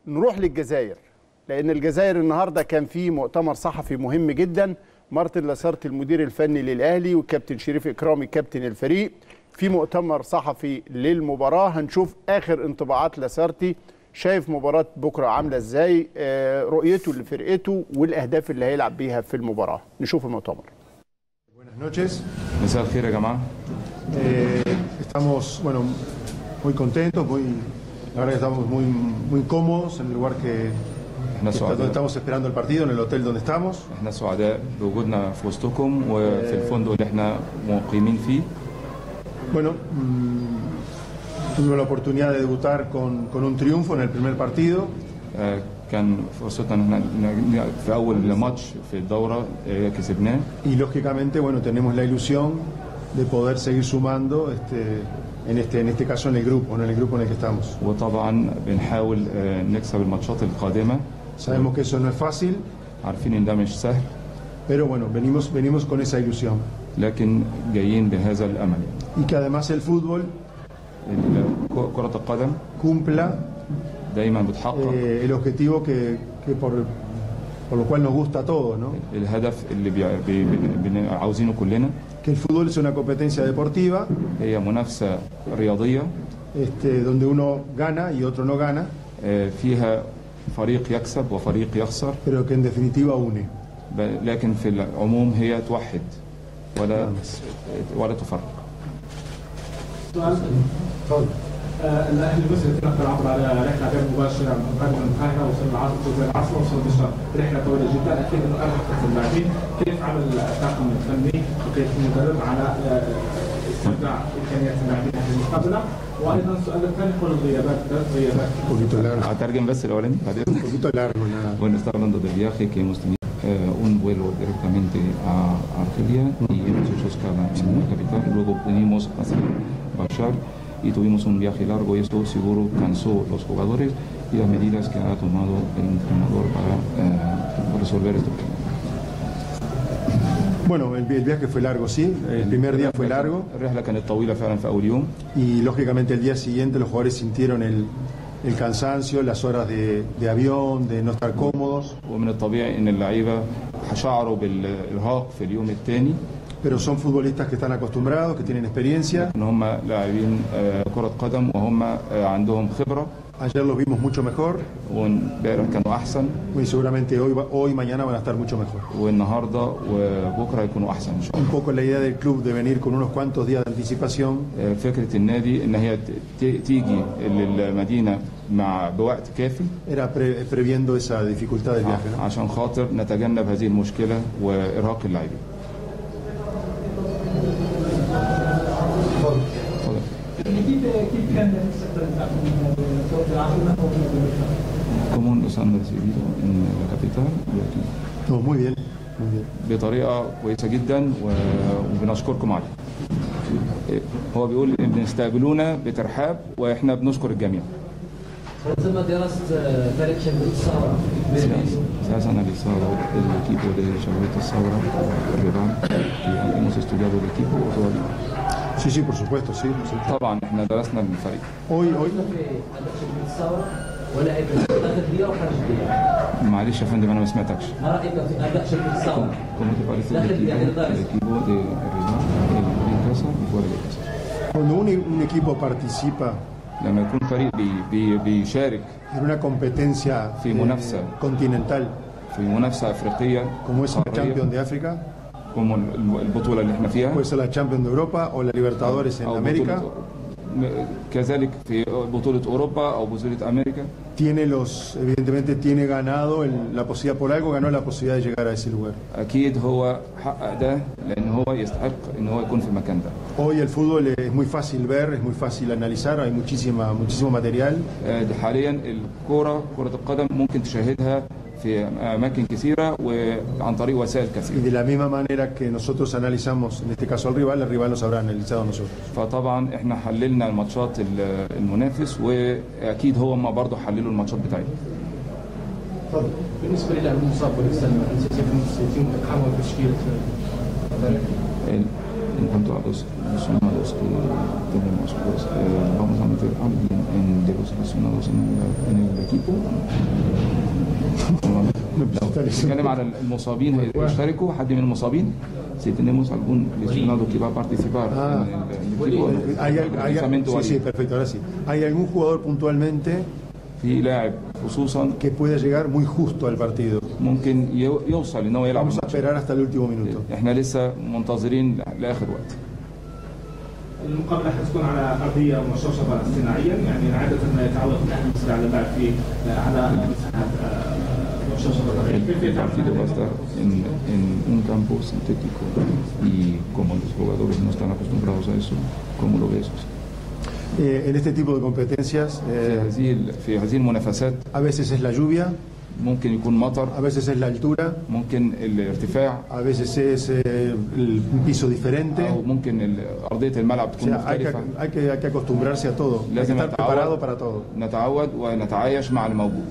نروح للجزائر لان الجزائر النهارده كان في مؤتمر صحفي مهم جدا مارتن لاسارت المدير الفني للاهلي والكابتن شريف اكرامي كابتن الفريق في مؤتمر صحفي للمباراه هنشوف اخر انطباعات لاسارتي شايف مباراه بكره عامله ازاي آه، رؤيته لفرقته والاهداف اللي هيلعب بيها في المباراه نشوف المؤتمر Buenas noches. مساء الخير يا جماعه Eh, estamos, bueno, muy contentos, muy, la verdad que estamos muy, muy cómodos en el lugar que, احنا que está- donde سعداء estamos esperando el partido, en el hotel donde estamos. احنا سعداء بوجودنا في وسطكم وفي الفندق اللي احنا مقيمين فيه Bueno, mm, tuvimos la oportunidad de debutar con, con un triunfo en el primer partido. آه، كان فرصتنا ان احنا ن- في اول ماتش في الدوره آه، كسبناه Y lógicamente, bueno, tenemos la ilusión de poder seguir sumando, este, en, este, en este caso en el grupo, en el grupo en el que estamos. وطبعا بنحاول آه، نكسب الماتشات القادمه Sabemos que eso no es fácil, عارفين ان ده مش سهل pero bueno, venimos, venimos con esa ilusión. لكن جايين بهذا الامل Y que además el fútbol ال- كره القدم cumpla دايما بتحقق eh, el objetivo que, que por, por lo cual nos gusta a todos, ¿no? الهدف اللي بي... بي... بن- بن- عاوزينه كلنا Que el fútbol es una competencia deportiva هي منافسه رياضيه este, donde uno gana y otro no gana, آه، فيها فريق يكسب وفريق يخسر pero que en definitiva une. ب- لكن في العموم هي توحد ولا ولا تفرق سؤال آه، الاهلي المصري تنقل عبر على رحله غير مباشره من قادم من القاهره وصل العاصمه وصل العاصمه وصل دمشق رحله طويله جدا اكيد انه ارهقت اللاعبين كيف عمل الطاقم الفني وكيف المدرب على آه، استمتاع امكانيات اللاعبين في المقابله وايضا السؤال الثاني حول الغيابات ثلاث غيابات Un poquito largo, هترجم بس الاولاني بعدين un poquito largo nada. Bueno, está hablando del viaje que hemos tenido eh, un vuelo directamente a Argelia y hemos hecho escala en la capital. Luego venimos hacia Bashar y tuvimos un viaje largo y esto seguro cansó los jugadores y las medidas que ha tomado el entrenador para eh, resolver este problema. Bueno, el, vi- el viaje fue largo, sí. El primer día fue largo الرحلة كانت طويلة فعلا في أول يوم y lógicamente el día siguiente los jugadores sintieron el, el cansancio, las horas de, de avión, de no estar cómodos, ومن الطبيعي ان اللعيبه شعروا بالارهاق في اليوم الثاني pero son futbolistas que están acostumbrados, que tienen experiencia. ان هم لاعبين آه، كره قدم وهم آه، عندهم خبره Ayer los vimos mucho mejor وامبارح كانوا احسن y seguramente hoy, va- hoy y mañana van a estar mucho mejor. والنهارده وبكره هيكونوا احسن ان شاء Un الله poco la idea del club de venir con unos cuantos días de anticipación آه، فكره النادي ان هي ت- ت- تيجي للمدينه مع بوقت كافي era pre- previendo esa dificultad del viaje. ¿no? عشان خاطر نتجنب هذه المشكله وارهاق اللاعبين اتفضل. كيف كيف كان يستقبل في العاصمه ¿Cómo nos han recibido en la capital y aquí? No, muy bien, muy bien. بطريقه كويسه جدا و- وبنشكركم عليها. إيه، هو بيقول إن بنستقبلونا بترحاب واحنا بنشكر الجميع. تم دراسة فريق شباب الثورة بالميز Se ha analizado el equipo de Charlotte Saura, el rival, y hemos estudiado el equipo o todavía. Sí, sí, por supuesto, sí. sí. طبعا احنا درسنا الفريق. Hoy, hoy, في أداء شباب الثورة ولعب داخل الديرة وخارج الديرة معلش يا فندم انا ما سمعتكش. ما رأيك في أداء شباب الثورة؟ ¿Cómo te parece el Dale, equipo, dale, dale. el equipo de rival en casa y fuera de casa? cuando un, un equipo participa لما يكون فريق بي بي بيشارك en una competencia في منافسة. continental في منافسة أفريقية como es la قارية، Champions de África, como البطولة اللي احنا فيها puede ser la Champions de Europa o la Libertadores en أو América, بطولة- م- كذلك في بطولة أوروبا أو بطولة أمريكا tiene los, evidentemente tiene ganado el- la posibilidad, por algo ganó la posibilidad de llegar a ese lugar. أكيد هو حقق ده لأن هو يستحق إن هو يكون في المكان ده Hoy el fútbol es muy fácil ver, es muy fácil analizar, hay muchísima, muchísimo material. آه، ده حاليا الكرة كرة القدم ممكن تشاهدها في أماكن كثيرة وعن طريق وسائل Y كثيرة de la misma manera que nosotros analizamos, en este caso al rival, el rival nos habrá analizado a nosotros. فطبعا احنا حللنا الماتشات ال- المنافس واكيد هو ما برضه حللوا الماتشات بتاعتنا بالنسبه للاعب المصاب ولسه يتم اقحامه بتشكيله El- en cuanto a los lesionados que tenemos, pues eh, vamos a meter a alguien en- de los lesionados en el, en el equipo. نتكلم على المصابين هيشتركوا حد من المصابين si tenemos algún lesionado que va a participar Ah. en el, en el equipo, Hay, hay- hay- precisamente sí, sí, Walid. perfecto, ahora sí. ¿Hay algún jugador puntualmente في لاعب خصوصا que puede llegar muy justo al partido? ممكن يو- يوصل ان هو يلعب Vamos a الماتش esperar hasta el último minuto. احنا لسه منتظرين لاخر وقت المقابله حتكون على ارضيه مشرشره صناعيا يعني عاده ما يتعود الاهلي المصري على اللعب في على مساحات آه، مشرشره طبيعيه كيف El يتعامل partido va a estar en, en un campo sintético y como los jugadores no están acostumbrados a eso, ¿cómo lo ves? Eh, en este tipo de competencias, في eh, هذه ال- في هذه المنافسات a veces es la lluvia, ممكن يكون مطر a veces es la altura, ممكن الارتفاع a veces es eh, el piso diferente. او ممكن ال- ارضيه الملعب O تكون sea, hay que, مختلفه hay, que, hay que acostumbrarse a todo. Hay que لازم estar preparado نتعود para todo. نتعود ونتعايش مع الموجود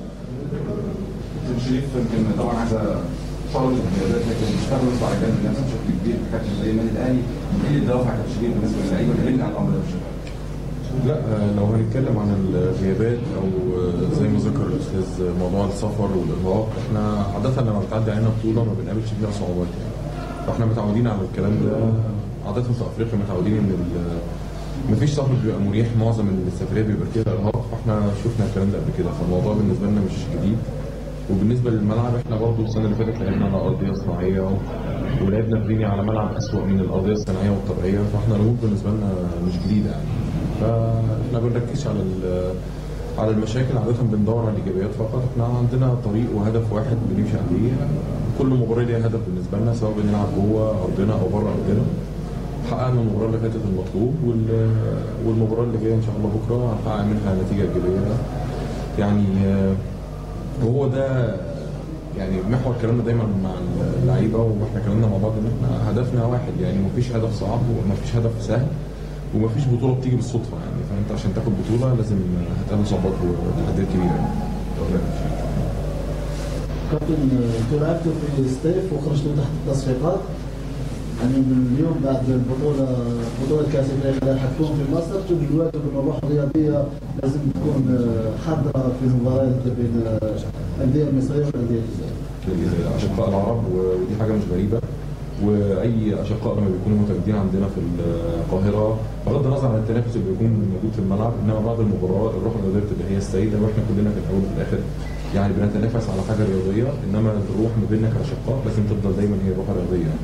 شريف يمكن طبعا عايز طول القيادات لكن اشتغل نصب على جانب الناس بشكل كبير في كابتن زي النادي الاهلي ايه اللي دوافع كابتن شريف بالنسبه للعيبه اللي على الامر ده بشكل لا آه، لو هنتكلم عن الغيابات او آه، زي ما ذكر الاستاذ موضوع السفر والارهاق احنا عاده لما بتعدي علينا بطوله ما بنقابلش فيها صعوبات يعني فاحنا متعودين على الكلام ده عاده في افريقيا متعودين ان ال- مفيش سفر بيبقى مريح معظم السفريه بيبقى فيها ارهاق فاحنا شفنا الكلام ده قبل كده فالموضوع بالنسبه لنا مش جديد وبالنسبه للملعب احنا برضو السنه اللي فاتت لعبنا على ارضيه صناعيه و- ولعبنا في على ملعب اسوأ من الارضيه الصناعيه والطبيعيه فاحنا الامور بالنسبه لنا مش جديده يعني فاحنا بنركزش على ال- على المشاكل عاده بندور على الايجابيات فقط احنا عندنا طريق وهدف واحد بنمشي عليه كل مباراه ليها هدف بالنسبه لنا سواء بنلعب جوه ارضنا او بره ارضنا حققنا المباراه اللي فاتت المطلوب وال- والمباراه اللي جايه ان شاء الله بكره هنحقق منها نتيجه ايجابيه يعني آه، وهو ده يعني محور كلامنا دايما مع اللعيبه واحنا كلامنا مع بعض ان احنا هدفنا واحد يعني مفيش هدف صعب ومفيش هدف سهل ومفيش بطوله بتيجي بالصدفه يعني فانت عشان تاخد بطوله لازم هتقابل صعوبات وتحديات كبيره يعني. كابتن انتوا لعبتوا في الصيف وخرجتوا تحت التصفيقات يعني من اليوم بعد البطوله بطوله كاس افريقيا اللي حتكون في مصر تبدو دلوقتي ان الروح الرياضيه لازم تكون حاضره في المباريات بين الانديه المصريه والانديه الجزائريه. الاشقاء العرب ودي حاجه مش غريبه واي اشقاء لما بيكونوا متواجدين عندنا في القاهره بغض النظر عن التنافس اللي بيكون موجود في الملعب انما بعد المباراه الروح الرياضيه بتبقى هي السيده واحنا كلنا في الاول وفي الاخر يعني بنتنافس على حاجه رياضيه انما الروح ما بيننا كاشقاء لازم تفضل دايما هي الروح الرياضيه يعني.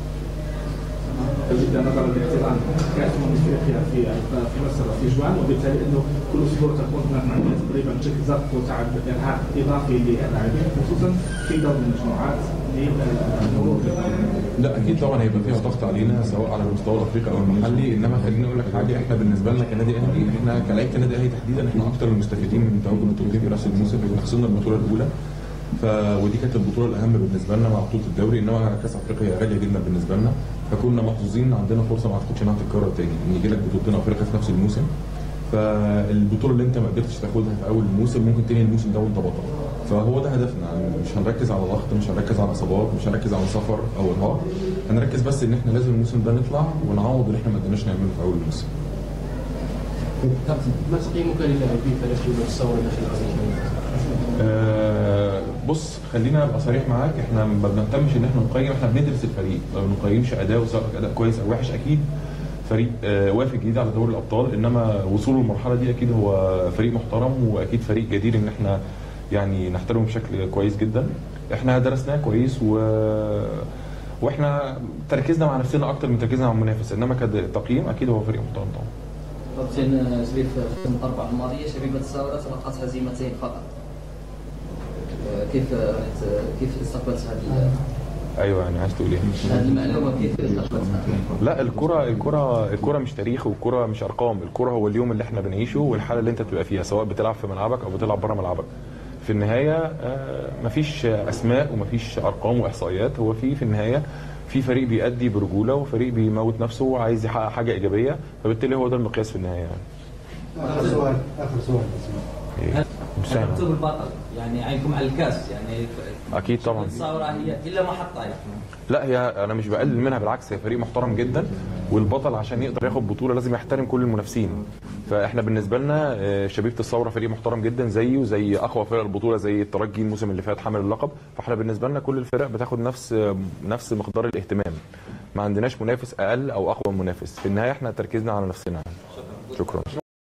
جدا نظرا لاحتضان كاس امم افريقيا في في مصر في جوان وبالتالي انه كل اسبوع تكون هناك عمليه تقريبا بشكل ضغط وتعب ارهاق اضافي للاعبين خصوصا في دور المجموعات للمرور لا اكيد طبعا هيبقى فيها ضغط علينا سواء على المستوى الافريقي او المحلي انما خليني اقول لك حاجه احنا بالنسبه لنا كنادي اهلي احنا كلاعيبه النادي الاهلي تحديدا احنا اكثر المستفيدين من تواجد التوجيه في راس الموسم احنا خسرنا البطوله الاولى ف ودي كانت البطوله الاهم بالنسبه لنا مع بطوله الدوري انما كاس افريقيا غاليه جدا بالنسبه لنا فكنا محظوظين عندنا فرصه ما اعتقدش انها تتكرر تاني ان يجي لك بطولتين افريقيا في نفس الموسم فالبطوله اللي انت ما قدرتش تاخدها في اول الموسم ممكن تاني الموسم ده وانت بطل فهو ده هدفنا يعني مش هنركز على ضغط مش هنركز على اصابات مش هنركز على سفر او ارهاق هنركز بس ان احنا لازم الموسم ده نطلع ونعوض اللي احنا ما قدرناش نعمله في اول الموسم كابتن ما تقييمك للاعبين فريق يونس الثوره داخل آه، بص خلينا ابقى صريح معاك احنا ما بنهتمش ان احنا نقيم احنا بندرس الفريق ما بنقيمش اداؤه سواء اداء كويس او وحش اكيد فريق آه، وافد جديد على دوري الابطال انما وصوله للمرحله دي اكيد هو فريق محترم واكيد فريق جدير ان احنا يعني نحترمه بشكل كويس جدا احنا درسناه كويس و واحنا تركيزنا مع نفسنا اكتر من تركيزنا مع المنافس انما كتقييم اكيد هو فريق محترم طبعا كابتن شريف في الاربعه الماضيه شبيبه الثوره تلقت هزيمتين فقط كيف كيف استقبلت هذه ايوه يعني عايز تقول ايه هذه المعلومه كيف استقبلتها؟ لا الكرة الكرة الكرة مش تاريخ والكرة مش ارقام، الكرة هو اليوم اللي احنا بنعيشه والحالة اللي انت بتبقى فيها سواء بتلعب في ملعبك او بتلعب بره ملعبك. في النهاية آه، مفيش اسماء ومفيش ارقام واحصائيات هو في في النهاية في فريق بيأدي برجولة وفريق بيموت نفسه وعايز يحقق حاجة ايجابية فبالتالي هو ده المقياس في النهاية يعني. اخر سؤال اخر سؤال إيه، مش سهل. انتم البطل يعني عينكم على الكاس يعني اكيد طبعا الثوره هي الا ما حط عليكم لا هي انا مش بقلل منها بالعكس هي فريق محترم جدا والبطل عشان يقدر ياخد بطوله لازم يحترم كل المنافسين فاحنا بالنسبه لنا آه، شبيبه الثوره فريق محترم جدا زيه وزي اقوى فرق البطوله زي الترجي الموسم اللي فات حامل اللقب فاحنا بالنسبه لنا كل الفرق بتاخد نفس آه، نفس مقدار الاهتمام ما عندناش منافس اقل او اقوى من منافس في النهايه احنا تركيزنا على نفسنا شكرا